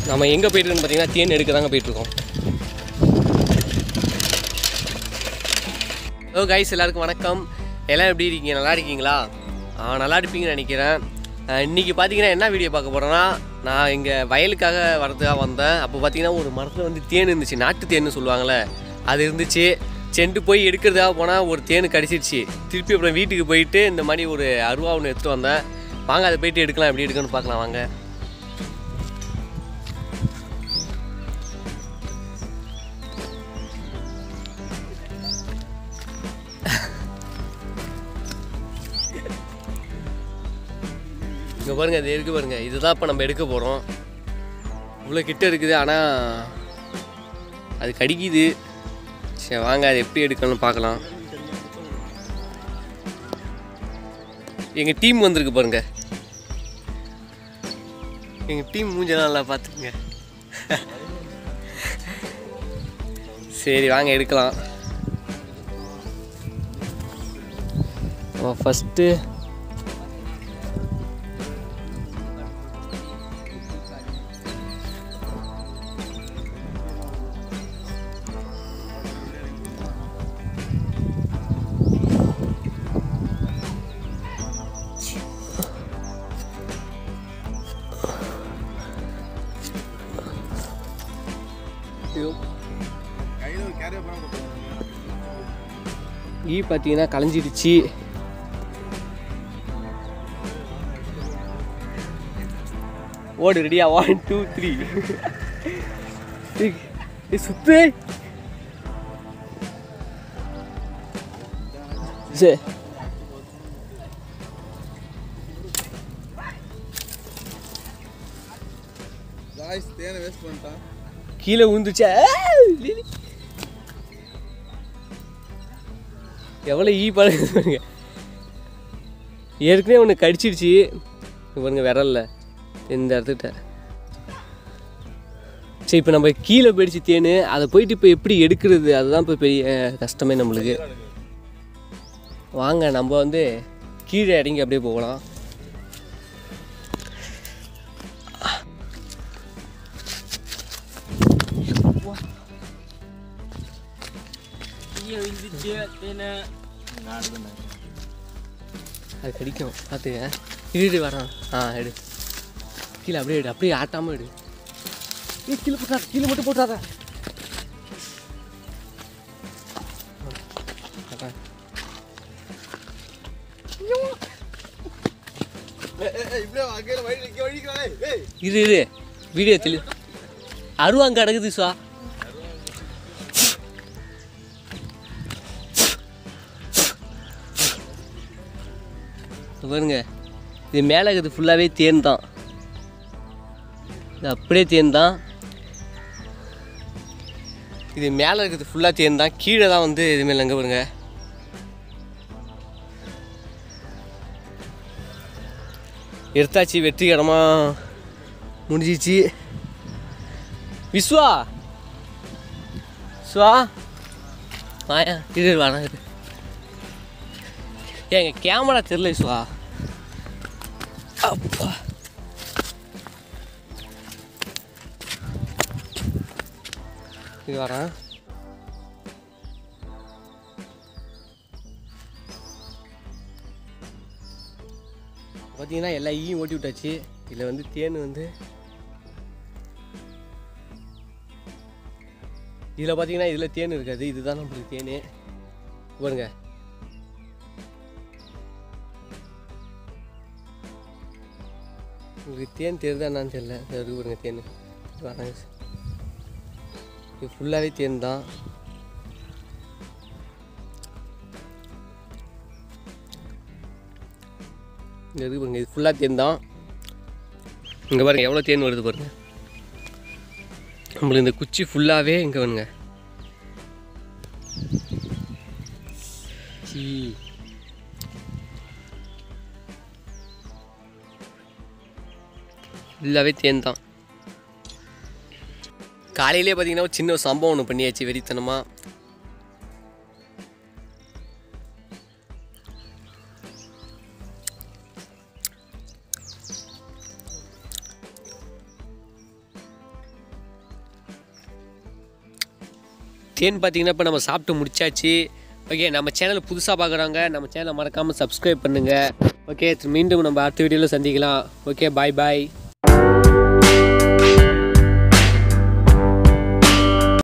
நம்ம எங்கே போயிட்டுருக்கோம்னு பார்த்தீங்கன்னா தேன் எடுக்க தாங்க போயிட்டுருக்கோம் ஹலோ கைஸ் எல்லாருக்கும் வணக்கம் எல்லாம் எப்படி இருக்கீங்க நல்லா இருக்கீங்களா ஆ, நல்லா இருப்பீங்கன்னு நினைக்கிறேன் ஆ, இன்னைக்கு பார்த்தீங்கன்னா என்ன வீடியோ பார்க்க போகிறேன்னா நான் இங்கே வயலுக்காக வரதுக்காக வந்தேன் அப்போ பார்த்தீங்கன்னா ஒரு மரத்தில் வந்து தேன் இருந்துச்சு நாட்டு தேன்னு சொல்லுவாங்கள்ல அது இருந்துச்சு சென்று போய் எடுக்கிறதுக்காக போனால் ஒரு தேன் கடிச்சிருச்சு திருப்பி அப்புறம் வீட்டுக்கு போயிட்டு இந்த மாதிரி ஒரு அருவா ஒன்று எடுத்துகிட்டு வந்தேன் வாங்க அதை போயிட்டு எடுக்கலாம் எப்படி எடுக்கணும்னு பார்க்கலாம் வாங்க இங்கே பாருங்க அது இருக்கு பாருங்க இதுதான் இப்போ நம்ம எடுக்க போகிறோம் இவ்வளோ கிட்ட இருக்குது ஆனால் அது கடிக்குது சரி வாங்க அது எப்படி எடுக்கணும்னு பார்க்கலாம் எங்கள் டீம் வந்திருக்கு பாருங்க எங்கள் டீம் மூஞ்செல்லாம் நல்லா பார்த்துக்குங்க சரி வாங்க எடுக்கலாம் ஃபஸ்ட்டு ஈ பார்த்தீங்கன்னா களைஞ்சிடுச்சு ஓடு ரெடியா ஒன் டூ த்ரீ சுத்து சரி காய்ஸ் தேனை வேஸ்ட் பண்ணிட்டான் கீழே விழுந்துச்சா எவ்வளோ ஈ பழகுது பாருங்க ஏற்கனவே ஒன்று கடிச்சிடுச்சு இங்க பாருங்க விரல்ல இந்த இடத்துக்கிட்ட சரி இப்போ நம்ம கீழே போயிடுச்சு தேனு அதை போயிட்டு இப்போ எப்படி எடுக்கிறது அதுதான் இப்போ பெரிய கஷ்டமே நம்மளுக்கு வாங்க நம்ம வந்து கீழே இறங்கி அப்படியே போகலாம் அது கடிக்கும் பார்த்துக்க இரு இரு வரான் ஆ எடு கீழே அப்படியே எடு அப்படியே ஆட்டாமல் எடு ஏய் கீழே போட்டாத கீழே மட்டும் போட்டாத அதான். இப்படியே அங்கே வழி நிற்க வழிக்கிறானே ஏய் இரு இரு வீடியோ தெளி அருவா அங்கே கிடக்குது சுவா இங்க பாருங்க இது மேலே இருக்குது ஃபுல்லாகவே தேன் தான் இது அப்படியே தேன் தான் இது மேலே இருக்குது ஃபுல்லாக தேன் தான் கீழே தான் வந்து இதுமாரி இல்லைங்க பாருங்க எடுத்தாச்சு வெற்றிகரமாக முடிஞ்சிச்சு விஸ்வா விஸ்வா வாயா இரு இரு, வரேன் இரு ஏங்க கேமரா தெரில விஸ்வா அப்பா இது வரேன் பார்த்தீங்கன்னா எல்லா ஈயும் ஓட்டி விட்டாச்சு இதில் வந்து தேன் வந்து இதில் பார்த்தீங்கன்னா இதில் தேன் இருக்காது இதுதான் நம்மளுக்கு தேன் பாருங்க உங்களுக்கு தேன் தெரியுதா என்னன்னு தெரியல இது இருக்கு பாருங்க தேன் வராங்க இது ஃபுல்லாகவே தேன் தான் இங்கே இருக்கு பாருங்க இது ஃபுல்லாக தேன் தான் இங்கே பாருங்க எவ்வளோ தேன் வருது பாருங்க நம்மளுக்கு இந்த குச்சி ஃபுல்லாகவே இங்கே வேணுங்க சீ ஃபுல்லாகவே தேன் தான் காலையிலே பார்த்தீங்கன்னா ஒரு சின்ன ஒரு சம்பவம் ஒன்று பண்ணியாச்சு வெறித்தனமாக தேன் பார்த்தீங்கன்னா இப்போ நம்ம சாப்பிட்டு முடிச்சாச்சு ஓகே நம்ம சேனல் புதுசாக பார்க்குறவங்க நம்ம சேனலை மறக்காமல் சப்ஸ்கிரைப் பண்ணுங்கள் ஓகே மீண்டும் நம்ம அடுத்த வீடியோவில் சந்திக்கலாம் ஓகே பாய் பாய்